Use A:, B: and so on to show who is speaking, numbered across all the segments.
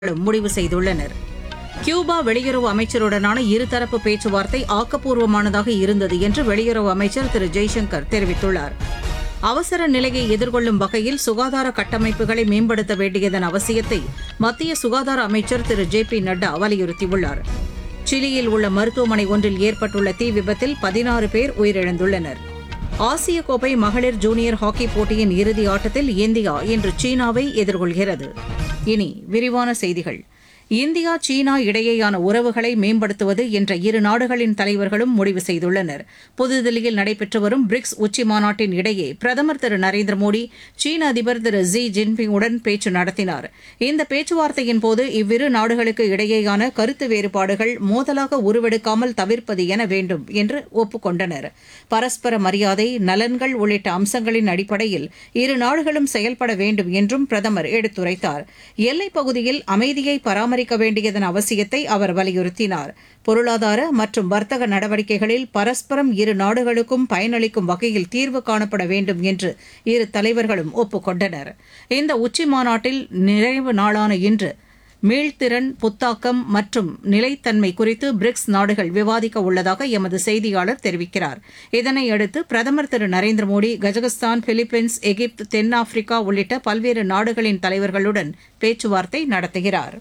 A: களும் முடிவு செய்துள்ளனர் கியூபா வெளியுறவு அமைச்சருடனான இருதரப்பு பேச்சுவார்த்தை ஆக்கப்பூர்வமானதாக இருந்தது என்று வெளியுறவு அமைச்சர் திரு ஜெய்சங்கர் தெரிவித்துள்ளார் அவசர நிலையை எதிர்கொள்ளும் வகையில் சுகாதார கட்டமைப்புகளை மேம்படுத்த வேண்டியதன் அவசியத்தை மத்திய சுகாதார அமைச்சர் திரு ஜே பி நட்டா வலியுறுத்தியுள்ளார் சிலியில் உள்ள மருத்துவமனை ஒன்றில் ஏற்பட்டுள்ள தீ விபத்தில் பதினாறு பேர் உயிரிழந்துள்ளனர் ஆசிய கோப்பை மகளிர் ஜூனியர் ஹாக்கி போட்டியின் இறுதி ஆட்டத்தில் இந்தியா இன்று சீனாவை எதிர்கொள்கிறது இனி விரிவான செய்திகள் இந்தியா சீனா இடையேயான உறவுகளை மேம்படுத்துவது என்ற இரு நாடுகளின் தலைவர்களும் முடிவு செய்துள்ளனர் புதுதில்லியில் நடைபெற்று வரும் பிரிக்ஸ் உச்சி மாநாட்டின் இடையே பிரதமர் திரு நரேந்திர மோடி சீன அதிபர் திரு ஜி ஜின்பிங்குடன் பேச்சு நடத்தினார் இந்த பேச்சுவார்த்தையின் போது இவ்விரு நாடுகளுக்கு இடையேயான கருத்து வேறுபாடுகள் மோதலாக உருவெடுக்காமல் தவிர்ப்பது என வேண்டும் என்று ஒப்புக்கொண்டனர் பரஸ்பர மரியாதை நலன்கள் உள்ளிட்ட அம்சங்களின் அடிப்படையில் இரு நாடுகளும் செயல்பட வேண்டும் என்றும் பிரதமர் எடுத்துரைத்தார் எல்லைப் பகுதியில் அமைதியை பராமரிக்க வேண்டியதன் அவசியத்தை அவர் வலியுறுத்தினார் பொருளாதார மற்றும் வர்த்தக நடவடிக்கைகளில் பரஸ்பரம் இரு நாடுகளுக்கும் பயனளிக்கும் வகையில் தீர்வு காணப்பட வேண்டும் என்று இரு தலைவர்களும் ஒப்புக்கொண்டனர் இந்த உச்சி மாநாட்டில் நிறைவு நாளான இன்று மீள்திறன் புத்தாக்கம் மற்றும் நிலைத்தன்மை குறித்து பிரிக்ஸ் நாடுகள் விவாதிக்க உள்ளதாக எமது செய்தியாளர் தெரிவிக்கிறார் இதனையடுத்து பிரதமர் திரு நரேந்திர மோடி கஜகஸ்தான் பிலிப்பைன்ஸ் எகிப்து தென்னாப்பிரிக்கா உள்ளிட்ட பல்வேறு நாடுகளின் தலைவர்களுடன் பேச்சுவார்த்தை நடத்துகிறார்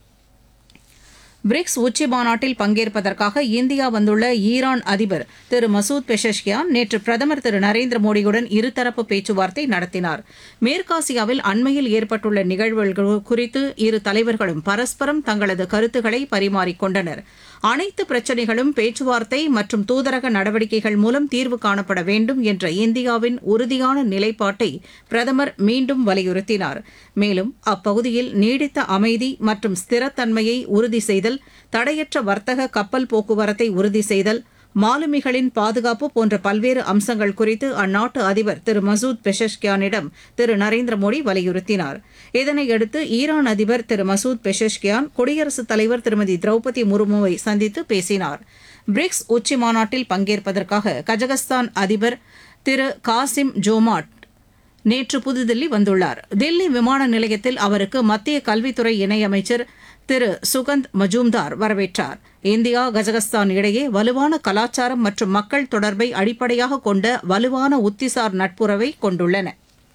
A: பிரிக்ஸ் உச்சி மாநாட்டில் பங்கேற்பதற்காக இந்தியா வந்துள்ள ஈரான் அதிபர் திரு மசூத் பெஷஷ்கியான் நேற்று பிரதமர் திரு நரேந்திர மோடியுடன் இருதரப்பு பேச்சுவார்த்தை நடத்தினார் மேற்காசியாவில் அண்மையில் ஏற்பட்டுள்ள நிகழ்வுகள் குறித்து இரு தலைவர்களும் பரஸ்பரம் தங்களது கருத்துக்களை பரிமாறிக்கொண்டனர் அனைத்து பிரச்சினைகளும் பேச்சுவார்த்தை மற்றும் தூதரக நடவடிக்கைகள் மூலம் தீர்வு காணப்பட வேண்டும் என்ற இந்தியாவின் உறுதியான நிலைப்பாட்டை பிரதமர் மீண்டும் வலியுறுத்தினார் மேலும் அப்பகுதியில் நீடித்த அமைதி மற்றும் ஸ்திரத்தன்மையை உறுதி செய்தல் தடையற்ற வர்த்தக கப்பல் போக்குவரத்தை உறுதி செய்தல் மாலுமிகளின் பாதுகாப்பு போன்ற பல்வேறு அம்சங்கள் குறித்து அந்நாட்டு அதிபர் திரு மசூத் பெஷஷ்கியானிடம் திரு நரேந்திர மோடி வலியுறுத்தினார் இதனையடுத்து ஈரான் அதிபர் திரு மசூத் பெஷஷ்கியான் குடியரசுத் தலைவர் திருமதி திரௌபதி முர்முவை சந்தித்து பேசினார் பிரிக்ஸ் உச்சி மாநாட்டில் பங்கேற்பதற்காக கஜகஸ்தான் அதிபர் திரு காசிம் ஜோமாட் நேற்று புதுதில்லி வந்துள்ளார் தில்லி விமான நிலையத்தில் அவருக்கு மத்திய கல்வித்துறை இணையமைச்சர் திரு சுகந்த் மஜூம்தார் வரவேற்றார் இந்தியா கஜகஸ்தான் இடையே வலுவான கலாச்சாரம் மற்றும் மக்கள் தொடர்பை அடிப்படையாக கொண்ட வலுவான உத்திசார் நட்புறவை கொண்டுள்ளன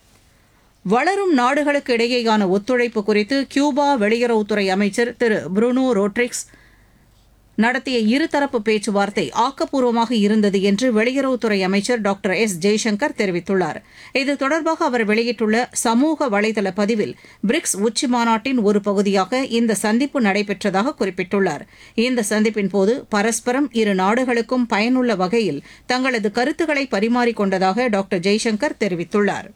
A: வளரும் நாடுகளுக்கு இடையேயான ஒத்துழைப்பு குறித்து கியூபா வெளியுறவுத்துறை அமைச்சர் திரு புருனோ ரோட்ரிக்ஸ் நடத்திய இருதரப்பு பேச்சுவார்த்தை ஆக்கப்பூர்வமாக இருந்தது என்று வெளியுறவுத்துறை அமைச்சர் டாக்டர் எஸ் ஜெய்சங்கர் தெரிவித்துள்ளார் இது தொடர்பாக அவர் வெளியிட்டுள்ள சமூக வலைதள பதிவில் பிரிக்ஸ் உச்சி மாநாட்டின் ஒரு பகுதியாக இந்த சந்திப்பு நடைபெற்றதாக குறிப்பிட்டுள்ளார் இந்த சந்திப்பின் போது பரஸ்பரம் இரு நாடுகளுக்கும் பயனுள்ள வகையில் தங்களது கருத்துக்களை பரிமாறிக்கொண்டதாக டாக்டர் ஜெய்சங்கர் தெரிவித்துள்ளார்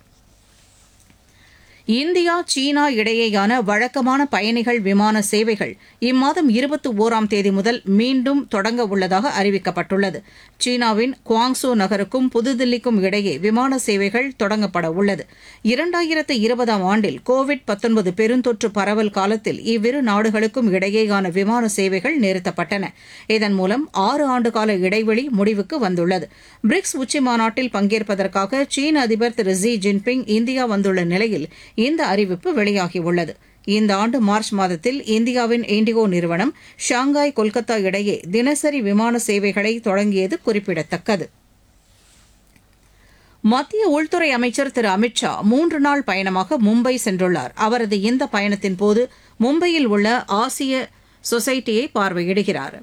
A: இந்தியா சீனா இடையேயான வழக்கமான பயணிகள் விமான சேவைகள் இம்மாதம் இருபத்தி ஓராம் தேதி முதல் மீண்டும் தொடங்க உள்ளதாக அறிவிக்கப்பட்டுள்ளது சீனாவின் குவாங்சோ நகருக்கும் புதுதில்லிக்கும் இடையே விமான சேவைகள் தொடங்கப்பட உள்ளது இரண்டாயிரத்து இருபதாம் ஆண்டில் கோவிட் பெருந்தொற்று பரவல் காலத்தில் இவ்விரு நாடுகளுக்கும் இடையேயான விமான சேவைகள் நிறுத்தப்பட்டன இதன் மூலம் ஆறு ஆண்டுகால இடைவெளி முடிவுக்கு வந்துள்ளது பிரிக்ஸ் உச்சி மாநாட்டில் பங்கேற்பதற்காக சீன அதிபர் திரு ஜி ஜின்பிங் இந்தியா வந்துள்ள நிலையில் இந்த அறிவிப்பு வெளியாகியுள்ளது இந்த ஆண்டு மார்ச் மாதத்தில் இந்தியாவின் இண்டிகோ நிறுவனம் ஷாங்காய் கொல்கத்தா இடையே தினசரி விமான சேவைகளை தொடங்கியது குறிப்பிடத்தக்கது மத்திய உள்துறை அமைச்சர் திரு அமித் ஷா மூன்று நாள் பயணமாக மும்பை சென்றுள்ளார் அவரது இந்த பயணத்தின் போது மும்பையில் உள்ள ஆசிய சொசைட்டியை பார்வையிடுகிறார்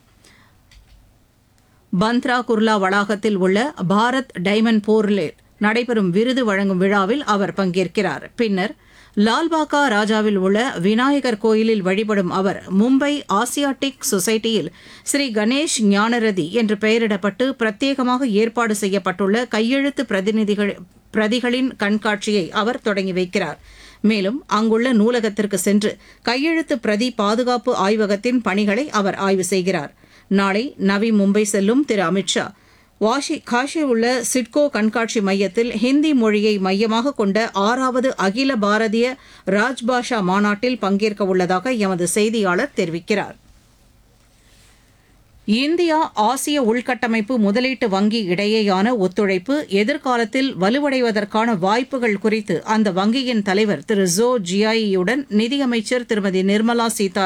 A: பந்த்ரா குர்லா வளாகத்தில் உள்ள பாரத் டைமண்ட் போர்லே நடைபெறும் விருது வழங்கும் விழாவில் அவர் பங்கேற்கிறார் பின்னர் லால்பாக்கா ராஜாவில் உள்ள விநாயகர் கோயிலில் வழிபடும் அவர் மும்பை ஆசியாட்டிக் சொசைட்டியில் ஸ்ரீ கணேஷ் ஞானரதி என்று பெயரிடப்பட்டு பிரத்யேகமாக ஏற்பாடு செய்யப்பட்டுள்ள கையெழுத்து பிரதிநிதிகள் பிரதிகளின் கண்காட்சியை அவர் தொடங்கி வைக்கிறார் மேலும் அங்குள்ள நூலகத்திற்கு சென்று கையெழுத்து பிரதி பாதுகாப்பு ஆய்வகத்தின் பணிகளை அவர் ஆய்வு செய்கிறார் நாளை நவி மும்பை செல்லும் திரு அமித்ஷா வாஷி காஷி உள்ள சிட்கோ கண்காட்சி மையத்தில் ஹிந்தி மொழியை மையமாக கொண்ட ஆறாவது அகில பாரதிய ராஜ்பாஷா மாநாட்டில் பங்கேற்க உள்ளதாக எமது செய்தியாளர் தெரிவிக்கிறார் இந்தியா ஆசிய உள்கட்டமைப்பு முதலீட்டு வங்கி இடையேயான ஒத்துழைப்பு எதிர்காலத்தில் வலுவடைவதற்கான வாய்ப்புகள் குறித்து அந்த வங்கியின் தலைவர் திரு ஜோ ஜியாயியுடன் நிதியமைச்சர் திருமதி நிர்மலா சீதாராமன்